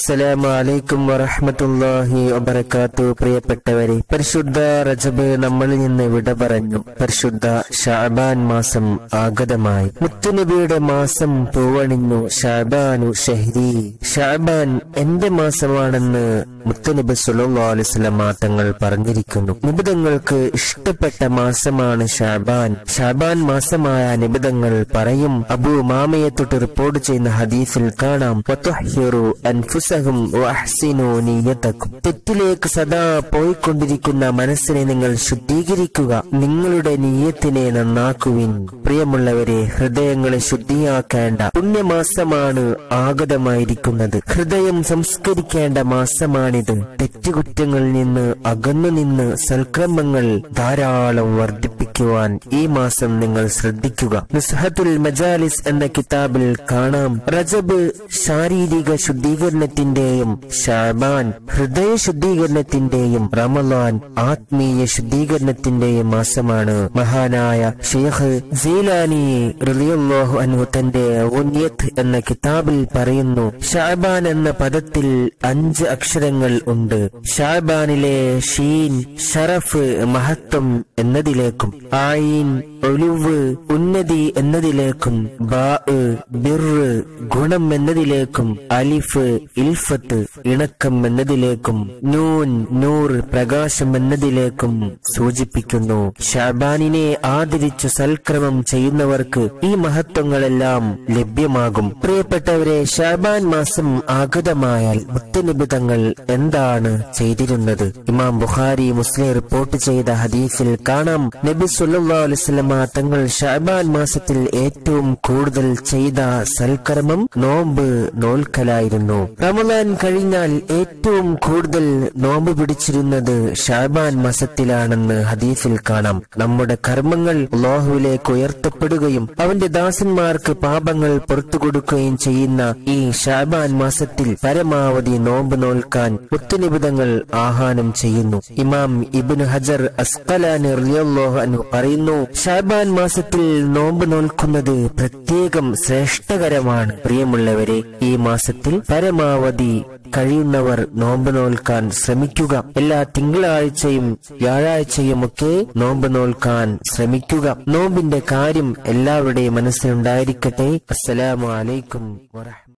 അസ്സലാമു അലൈക്കും വറഹ്മത്തുള്ളാഹി വബറകാത്തു പ്രിയപ്പെട്ടവരെ പരിശുദ്ധ റജബ് നമ്മളിൽ നിന്ന് വിട പറഞ്ഞു പരിശുദ്ധ ഷാബാൻ മാസം ആഗതമായി മുത്തുനബിയുടെ മാസം പൂവണിഞ്ഞു ഷാബാനു ഷഹരി ഷാബാൻ എന്റെ മാസമാണെന്ന് മുത്തുനബി സല്ലല്ലാഹു അലൈഹി വസല്ലം തങ്ങൾ പറഞ്ഞിരിക്കുന്നു നിബിതങ്ങൾക്ക് ഇഷ്ടപ്പെട്ട മാസമാണ് ഷാബാൻ ഷാബാൻ മാസമായ നിബിതങ്ങൾ പറയും അബൂ മാമയെ തൊട്ട് റിപ്പോർട്ട് ചെയ്യുന്ന ഹദീസിൽ കാണാം വതുഹ്ഹിറു അൻഫുസഹും വഅഹ്സിനു നിയ്യതക്കും തെറ്റിലേക്ക് സദാ പോയിക്കൊണ്ടിരിക്കുന്ന മനസ്സിനെ നിങ്ങൾ ശുദ്ധീകരിക്കുക നിങ്ങളുടെ നീയത്തിനെ നന്നാക്കുവിൻ പ്രിയമുള്ളവരെ ഹൃദയങ്ങളെ ശുദ്ധിയാക്കേണ്ട പുണ്യമാസമാണ് ആഗതമായിരിക്കുന്നത് ഹൃദയം സംസ്കരിക്കേണ്ട മാസമാണിത് തെറ്റുകുറ്റങ്ങളിൽ നിന്ന് അകന്നു നിന്ന് സൽക്രമങ്ങൾ ധാരാളം വർദ്ധിപ്പിക്കുവാൻ ഈ മാസം നിങ്ങൾ ശ്രദ്ധിക്കുക നുസ്ഹത്തുൽ മജാലിസ് എന്ന കിതാബിൽ കാണാം റജബ് ശാരീരിക ശുദ്ധീകരണത്തിന്റെയും ഷാബാൻ ഹൃദയ ശുദ്ധീകരണത്തിന്റെയും റമലാൻ ആത്മീയ ശുദ്ധീകരണത്തിന്റെയും മാസമാണ് മഹാനായ ഷെയ്ഖ് സീലാനി റളിയല്ലാഹു അൻഹു തന്റെ ഉന്യത് എന്ന കിതാബിൽ പറയുന്നു ഷാബാൻ എന്ന പദത്തിൽ അഞ്ച് അക്ഷരങ്ങൾ ഉണ്ട് ഷാബാനിലെ ഷീൻ ഷറഫ് മഹത്വം എന്നതിലേക്കും ആയിൻ ഒലിവ് ഉന്നതി എന്നതിലേക്കും ബാ ബിറ് ഗുണം എന്നതിലേക്കും അലിഫ് ഇൽഫത്ത് ഇണക്കം എന്നതിലേക്കും നൂൻ നൂർ പ്രകാശം എന്നതിലേക്കും സൂചിപ്പിക്കുന്നു ഷാബാനിനെ ആദരിച്ചു സൽക്രമം ചെയ്യുന്നവർക്ക് ഈ മഹത്വങ്ങളെല്ലാം ലഭ്യമാകും പ്രിയപ്പെട്ടവരെ ഷാബാൻ മാസം ആഗതമായാൽ മുത്തനിബിതങ്ങൾ എന്താണ് ചെയ്തിരുന്നത് ഇമാം ബുഖാരി മുസ്ലിം റിപ്പോർട്ട് ചെയ്ത ഹദീസിൽ കാണാം നബി സല്ലല്ലാഹു അലൈഹി വസല്ലമ തങ്ങൾ ഷാബാൻ മാസത്തിൽ ഏറ്റവും കൂടുതൽ ചെയ്ത സൽക്കർമ്മം നോമ്പ് നോൽക്കലായിരുന്നു റമദാൻ കഴിഞ്ഞാൽ ഏറ്റവും കൂടുതൽ നോമ്പ് പിടിച്ചിരുന്നത് ഷാബാൻ മാസത്തിലാണെന്ന് ഹദീസിൽ കാണാം നമ്മുടെ കർമ്മങ്ങൾ അള്ളാഹുവിലേക്ക് ഉയർത്തപ്പെടുകയും അവന്റെ ദാസന്മാർക്ക് പാപങ്ങൾ പുറത്തു കൊടുക്കുകയും ചെയ്യുന്ന ഈ ഷാബാൻ മാസത്തിൽ പരമാവധി നോമ്പ് നോൽക്കാൻ മുത്തുനിബിതങ്ങൾ ആഹ്വാനം ചെയ്യുന്നു ഇമാം ഇബ്നു ഹജർ അസ്കലാനി റളിയല്ലാഹു അൻഹു പറയുന്നു ഷാബാൻ മാസത്തിൽ നോമ്പ് നോൽക്കുന്നത് പ്രത്യേകം ശ്രേഷ്ഠകരമാണ് പ്രിയമുള്ളവരെ ഈ മാസത്തിൽ പരമാവധി കഴിയുന്നവർ നോമ്പ് നോൽക്കാൻ ശ്രമിക്കുക എല്ലാ തിങ്കളാഴ്ചയും വ്യാഴാഴ്ചയുമൊക്കെ നോമ്പ് നോൽക്കാൻ ശ്രമിക്കുക നോമ്പിന്റെ കാര്യം എല്ലാവരുടെയും മനസ്സിലുണ്ടായിരിക്കട്ടെ അസ്സലാമു അലൈക്കും വറഹ്മ